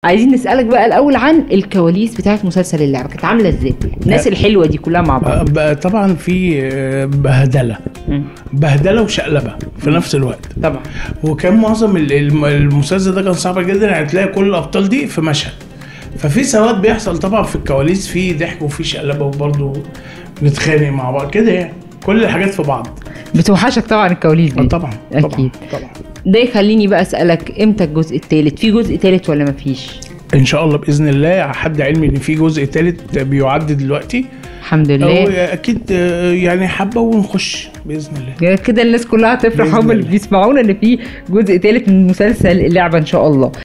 عايزين نسالك بقى الاول عن الكواليس بتاعت مسلسل اللعبه كانت عامله ازاي الناس الحلوه دي كلها مع بعض بقى طبعا في آه، بهدله مم. بهدله وشقلبه في نفس الوقت طبعا وكان معظم ال- الم- المسلسل ده كان صعب جدا يعني تلاقي كل الابطال دي في مشهد ففي سواد بيحصل طبعا في الكواليس في ضحك وفي شقلبه وبرضه نتخانق مع بعض كده يعني كل الحاجات في بعض بتوحشك طبعا الكواليس آه دي طبعا طبعا أكيد. طبعا ده يخليني بقى اسالك امتى الجزء الثالث في جزء ثالث ولا مفيش ان شاء الله باذن الله حد علمي ان في جزء ثالث بيعد دلوقتي الحمد أو لله اكيد آه، يعني حبه ونخش باذن الله كده الناس كلها هتفرح بإذن هم اللي الله. بيسمعونا ان في جزء ثالث من مسلسل اللعبه ان شاء الله